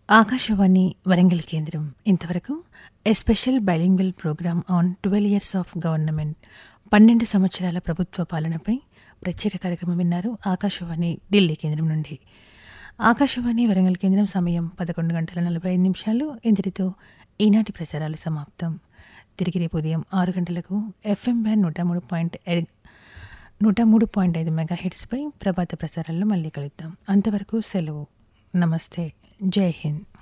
ఆకాశవాణి వరంగల్ కేంద్రం ఇంతవరకు a special bilingual program on twelve years of government పన్నెండు సంవత్సరాల ప్రభుత్వ పాలనపై ప్రత్యేక కార్యక్రమం విన్నారు ఆకాశవాణి ఢిల్లీ కేంద్రం నుండి ఆకాశవాణి వరంగల్ కేంద్రం సమయం పదకొండు గంటల నలభై ఐదు నిమిషాలు ఇంతటితో ఈనాటి ప్రసారాలు సమాప్తం తిరిగి రేపు ఉదయం ఆరు గంటలకు ఎఫ్ఎం బ్యాండ్ నూట మూడు పాయింట్ నూట మూడు పాయింట్ ఐదు మెగా హిట్స్పై ప్రభాత ప్రసారాల్లో మళ్ళీ కలుద్దాం అంతవరకు సెలవు నమస్తే జై హింద్